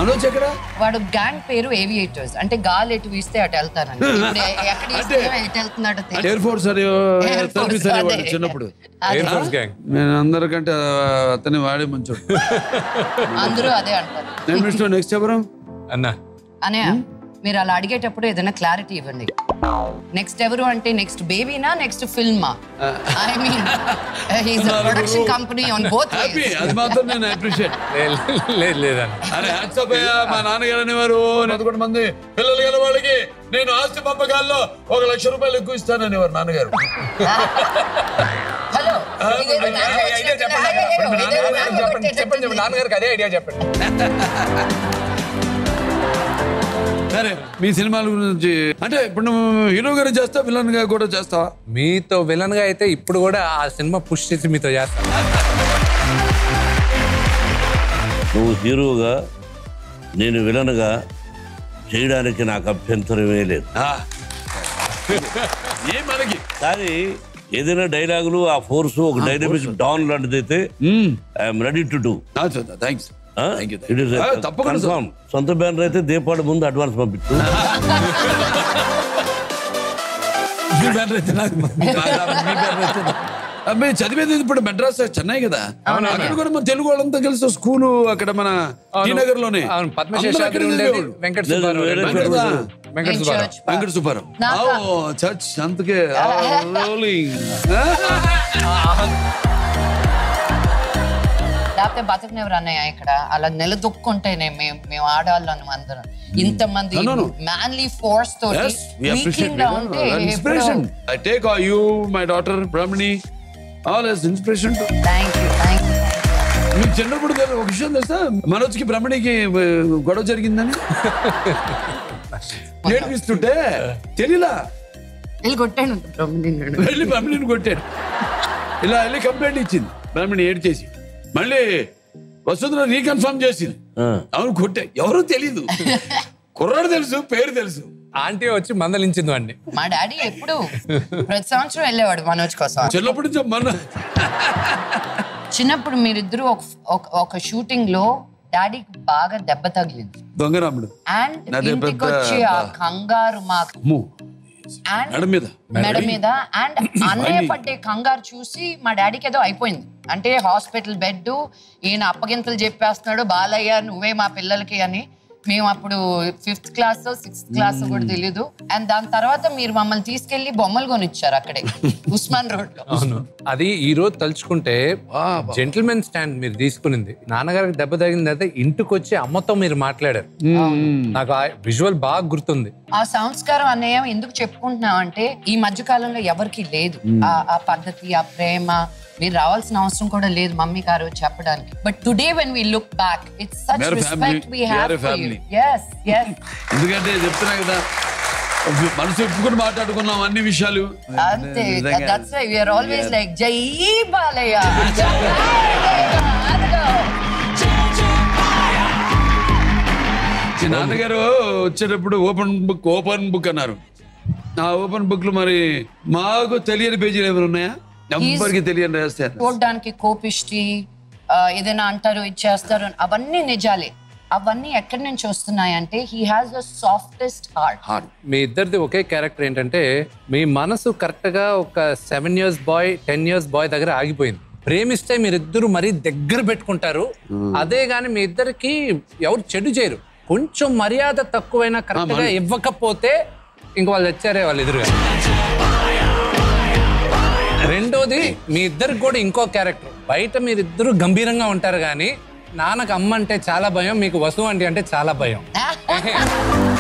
మనోజ్ ఎక్కడ వాడు గ్యాంగ్ పేరు ఏవియేటర్స్ అంటే గాలి ఎటు వీస్తే అటు వెళ్తానని ఇప్పుడు ఎ- ఎక్కడ వీస్తున్నాడో ఎటు వెళ్తున్నాడో తెలియదు. ఎయిర్ ఫోర్స్ అని Air Force, సర్వీస్ అనేవాడు అదే. చిన్నప్పుడు అదే. ఎయిర్ ఫోర్స్ గ్యాంగ్ నేను అందరికంటే అతని వాడే మంచోడు అందరూ అదే అంటారు నేను మిస్టర్ నెక్స్ట్ ఎవరు అన్నా అనే మీరు అలా అడిగేటప్పుడు ఏదైనా క్లారిటీ ఇవ్వండి నెక్స్ట్ ఎవరు అంటే నెక్స్ట్ బేబీనా నెక్స్ట్ ఫిల్మా I mean his production company on both happy అది మాత్రం నేను అప్రిషియేట్ లేదు లేదన్న అరే హ్యాట్సప్ అయ్యా మా నాన్నగారు అనేవారు పదకొండు మంది పిల్లలు గల వాళ్ళకి నేను ఆస్తి పంపకాల్లో ఒక లక్ష రూపాయలు ఎక్కువ ఇస్తాననేవారు నాన్నగారు హలో ఐడియా చెప్పండి చెప్పండి చెప్పండి చెప్పండి నాన్నగారికి అదే ఐడియా చెప్పండి సరే మీ సినిమాల గురించి అంటే ఇప్పుడు నువ్వు హీరో గారు చేస్తా విలన్ గా కూడా చేస్తావా మీతో విలన్ గా అయితే ఇప్పుడు కూడా ఆ సినిమా పుష్ చేసి మీతో చేస్తాను నువ్వు హీరోగా నేను విలన్గా చేయడానికి నాకు అభ్యంతరమే లేదు ఆ. ఏం మనకి కానీ ఏదైనా డైలాగులు ఆ ఫోర్స్ ఒక డైనమిక్ డౌన్ లాంటిది అయితే I'm ready to do thanks Thank you, thank you. ఆ, తప్పకుండా సార్. కన్ఫర్మ్ సొంత బ్యానర్ అయితే దీపావళి ముందు అడ్వాన్స్ పంపించు మీ బ్యానర్ అయితే నాకు మీ బ్యానర్ అయితే నాకు. ఆ, మీరు చదివేది ఇప్పుడు మెడ్రాస్ చెన్నై కదా అక్కడ కూడా మన తెలుగు వాళ్ళంతా కలిసి స్కూలు అక్కడ మన టీ నగర్ లోనే అవును పద్మశేషాద్రి ఉండేది వెంకట లేదు, సుబ్బారావు వేరే వెంకట చోట సుబ్బారావు. వెంకట సుబ్బారావు వెంకట సుబ్బారావు నాకా? ఓ, చర్చ్ అందుకే రోలింగ్ లేకపోతే బతకనివ్వరు అన్నయ్య ఇక్కడ అలా నిలదొక్కుంటేనే మేము మేము ఆడవాళ్ళం అందరం ఇంతమంది No, no, no. Manly force తోటి Yes, we appreciate weakling గా ఉంటే inspiration. I take all you, my daughter Brahmini, all as inspiration. to- thank you thank you మీకు చిన్నప్పుడు తెలు- ఒక విషయం తెలుసా మనోజ్కి బ్రహ్మణికి ఆ, గొడవ జరిగిందని నేర్పిస్తుంటే తెలియలా వెళ్ళి కొట్టాను బ్రహ్మణి వెళ్ళి బ్రహ్మణిని కొట్టాడు ఇలా వెళ్ళి కంప్లైంట్ ఇచ్చింది బ్రహ్మణి ఏడు చేసి మళ్ళీ వసుంధర రీకన్ఫర్మ్ చేసింది ఆ. అవును కొట్టే ఎవరో తెలీదు కుర్రాడు తెలుసు పేరు తెలుసు ఆంటీ వచ్చి మందలించింది వాడిని మా డాడీ ఎప్పుడు ప్రతి సంవత్సరం వెళ్ళేవాడు మనోజ్ కోసం చిన్నప్పటి నుంచి మన చిన్నప్పుడు మీరిద్దరు ఒక ఒక- ఒక షూటింగ్ లో డాడీకి బాగా దెబ్బ తగిలింది దొంగరాముడు అండ్ నాదే ఇంటికి పెద్ద వచ్చి ఆ కంగారు మా అమ్మో, అండ్ మెడ మీద మెడ మీద అండ్ అన్నయ్య పడ్డే కంగారు చూసి మా డాడీకి ఏదో అయిపోయింది అంటే హాస్పిటల్ బెడ్ ఈయన అప్పగింతలు చెప్పేస్తున్నాడు బాలయ్య నువ్వే మా పిల్లలకి అని మేము అప్పుడు ఫిఫ్త్ క్లాస్ సిక్స్త్ క్లాస్ కూడా తెలీదు అండ్ దాని తర్వాత మీరు మమ్మల్ని తీసుకెళ్లి బొమ్మలు కొనిచ్చారు అక్కడే ఉస్మాన్ రోడ్ లో అవును అది ఈ రోజు తలుచుకుంటే జెంటిల్మెన్ స్టాండ్ మీరు తీసుకునింది నాన్నగారికి దెబ్బ తగిలింది అయితే ఇంటికి వచ్చి అమ్మతో మీరు మాట్లాడారు నాకు ఆ విజువల్ బాగా గుర్తుంది ఆ సంస్కారం అన్నయ్య ఎందుకు చెప్పుకుంటున్నాం అంటే ఈ మధ్య కాలంలో ఎవరికి లేదు ఆ ఆ పద్ధతి ఆ ప్రేమ మీరు రావాల్సిన అవసరం కూడా లేదు మమ్మీ గారు చెప్పడానికి but today when we look back it's such We are a respect family. We We have are a for you family. yes yes ఎందుకంటే చెప్తున్నా కదా మనసు ఒప్పుకుని మాట్లాడుకున్నాం అన్ని విషయాలు అంతే నిజంగా. That's why we are always like జై బాలయ్య జై బాలయ్య. అదిగో. ఈ నాన్నగారు వచ్చేటప్పుడు ఓపెన్ బుక్ ఓపెన్ బుక్ అన్నారు ఆ ఓపెన్ బుక్ లో మరి మాకు తెలియని పేజీలు ఏమైనా ఉన్నాయా ఎవ్వరికి తెలియని రాస్తారు చూడడానికి కోపిష్టి ఆ, ఏదైనా అంటారు ఇచ్చేస్తారు అవన్నీ నిజాలే అవన్నీ ఎక్కడి నుంచి వస్తున్నాయంటే he has the softest heart hard మీ ఇద్దరిది ఒకే క్యారెక్టర్ ఏంటంటే మీ మనసు కరెక్ట్ గా ఒక seven years boy ten years boy దగ్గర ఆగిపోయింది ప్రేమిస్తే మీరిద్దరు మరీ దగ్గర పెట్టుకుంటారు అదే గాని మీ ఇద్దరికి ఎవరు చెడు చేయరు కొంచెం మర్యాద తక్కువైనా కరెక్ట్ గా ఇవ్వకపోతే ఇంక వాళ్ళు వచ్చారే వాళ్ళు ఎదురుగా రెండోది మీ ఇద్దరికి కూడా ఇంకో క్యారెక్టర్ బయట మీరిద్దరు గంభీరంగా ఉంటారు కానీ నాన్నకు అమ్మ అంటే చాలా భయం మీకు వసువు అంటే అంటే చాలా భయం